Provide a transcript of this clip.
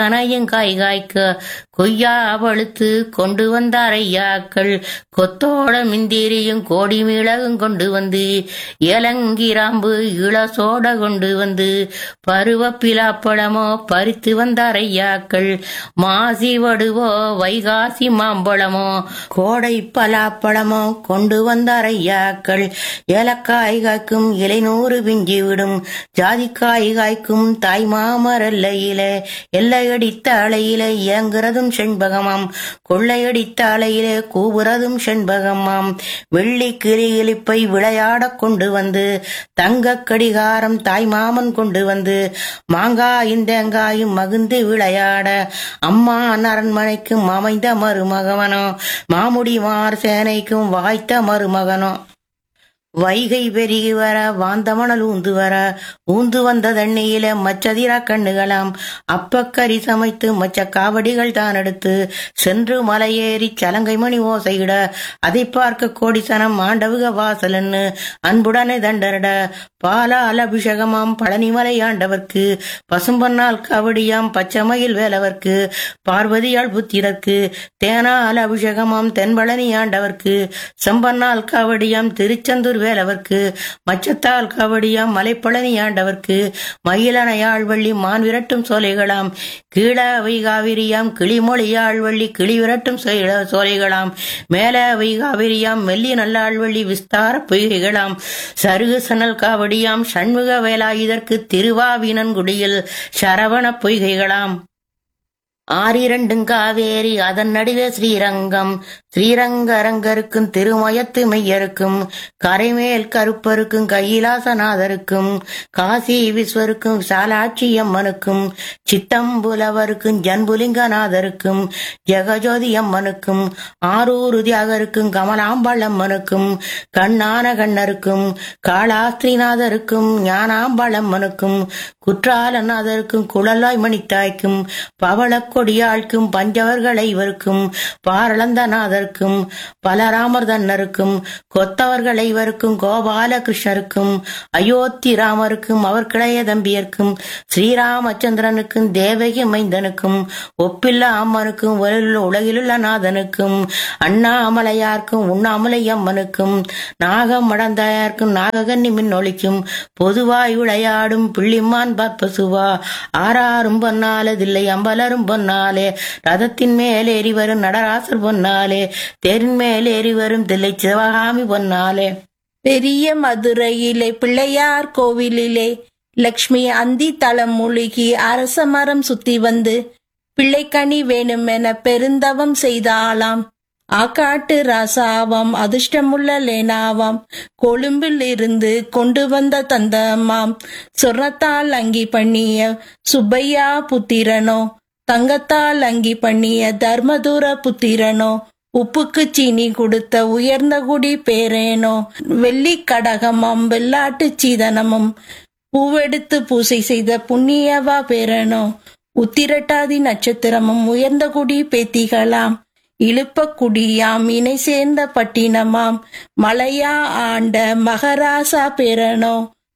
அனையும் காய் காய்க்க கொய்யா பழுத்து கொண்டு வந்தார் ஐயாக்கள் கொத்தோட மிந்திரியும் கோடி மிளகும் கொண்டு வந்து ஏலங்கிராம்பு இளசோட கொண்டு வந்து பருவப்பிலாப்பழமோ பறித்து வந்தார் ஐயாக்கள் மாசி வடுவோ வைகாசி மாம்பழமோ கோடை பலாப்பழமோ கொண்டு வந்தார் ஐயாக்கள் ஏலக்காய் காய்க்கும் இலைநூறு பிஞ்சி விடும் ஜாதிக்காய் காய்க்கும் தாய் மாமரல்லையில எல்லையடித்த அலையில இயங்குறதும் செண்பகமாம் கொள்ளையடித்த அலையில கூவுறதும் செண்பகமாம் வெள்ளி கிளிகிழிப்பை விளையாடக் கொண்டு வந்து தங்க கடிகாரம் தாய் மாமன் கொண்டு வந்து மாங்காயும் தேங்காயும் மகிழ்ந்து விளையாட அம்மா அரண்மனைக்கும் அமைந்த மருமகவனோ மாமுடி மார் சேனைக்கும் வாய்த்த மருமகனோ வைகை பெருகி வர வாந்தமணல் ஊந்து வர ஊந்து வந்த தண்ணியில மச்சதிரா கண்ணுகளாம் அப்பக்கறி சமைத்து மச்ச காவடிகள் தான் எடுத்து சென்று மலையேறி சலங்கை மணி ஓசையிட அதை பார்க்க கோடிசனம் ஆண்டவுக வாசலன்னு அன்புடனே தண்டரிட பாலால் அபிஷேகமாம் பழனிமலை ஆண்டவர்க்கு பசும்பொன்னால் காவடியாம் பச்சைமயில் வேலவர்க்கு பார்வதியாள் புத்திரர்க்கு தேனால் அபிஷேகமாம் தென்பழனி ஆண்டவர்க்கு செம்பொன்னால் காவடியாம் திருச்செந்தூர் வேலவர்க்கு மச்சத்தால் காவடியாம் மலைப்பழனி ஆண்டவர்க்கு மயிலனையாள் வள்ளி மான் விரட்டும் சோலைகளாம் கீழவை காவிரியாம் கிளிமொழியாள் வள்ளி கிளி விரட்டும் சோலை- சோலைகளாம் மேலவை காவிரியாம் மெல்லி நல்லாள்வள்ளி விஸ்தார பொய்கைகளாம் சருகு சணல் காவடியாம் சண்முக வேலாயுதற்கு திருவாவினன்குடியில் சரவண பொய்கைகளாம் ஆறிரண்டும் காவேரி அதன் நடுவே ஸ்ரீரங்கம் ஸ்ரீரங்க அரங்கருக்கும் திருமயத்து மெய்யருக்கும் கரைமேல் கருப்பருக்கும் கைலாசநாதருக்கும் காசி விஸ்வருக்கும் விசாலாட்சி அம்மனுக்கும் சித்தம்புலவருக்கும் ஜன்புலிங்கநாதருக்கும் ஜெகஜோதி அம்மனுக்கும் ஆரூர் தியாகருக்கும் கமலாம்பாள் அம்மனுக்கும் கண்ணான கண்ணருக்கும் காளாஸ்திரிநாதருக்கும் ஞானாம்பாள் அம்மனுக்கும் குற்றாலநாதருக்கும் குழலாய் மணித்தாய்க்கும் பவளக்கொடியாழ்க்கும் பஞ்சவர்களை இவருக்கும் பாரளந்தநாதருக்கும் பலராமர் தன்னருக்கும் கொத்தவர்கள் ஐவருக்கும் கோபாலகிருஷ்ணருக்கும் அயோத்தி ராமருக்கும் அவர் கிளைய தம்பியர்க்கும் ஸ்ரீராமச்சந்திரனுக்கும் தேவகி மைந்தனுக்கும் ஒப்பில்ல அம்மனுக்கும் உலகிலுள்ள- உலகிலுள்ள நாதனுக்கும் அண்ணாமலையார்க்கும் உண்ணாமலை அம்மனுக்கும் நாகமடந்தாயார்க்கும் நாககன்னி மின்னொழிக்கும் பொதுவாய் விளையாடும் பிள்ளிமான் பற்பசுவா ஆறாரும் பொன்னாலதில்லை அம்பலரும் பொன்னாலே ரதத்தின் மேல் ஏறி வரும் நடராசர் பொன்னாலே தேரின் மேல் ஏறி வரும் தில்லை சிவகாமி பொன்னாலே பெரிய மதுரையிலே பிள்ளையார் கோவிலிலே லக்ஷ்மி அந்தி தளம் மூழ்கி அரச மரம் சுத்தி வந்து பிள்ளைக்கனி வேணுமென பெருந்தவம் செய்தாளாம் ஆக்காட்டு ராசாவாம் அதிர்ஷ்டமுள்ள லேனாவாம் கொழும்பில் இருந்து கொண்டு வந்த தந்தமாம் சொர்ணத்தால் அங்கி பண்ணிய சுப்பையா புத்திரனோ தங்கத்தால் அங்கி பண்ணிய தர்மதுர புத்திரனோ உப்புக்கு சீனி கொடுத்த உயர்ந்த குடி பேரேனோ வெள்ளி கடகமும் வெள்ளாட்டு சீதனமும் பூவெடுத்து பூசை செய்த புண்ணியவா பேரனோ உத்திரட்டாதி நட்சத்திரமும் உயர்ந்த குடி பேத்திகளாம் இழுப்ப குடியாம் இணை சேர்ந்த பட்டினமாம் மலையா ஆண்ட மகராசா பேரனோ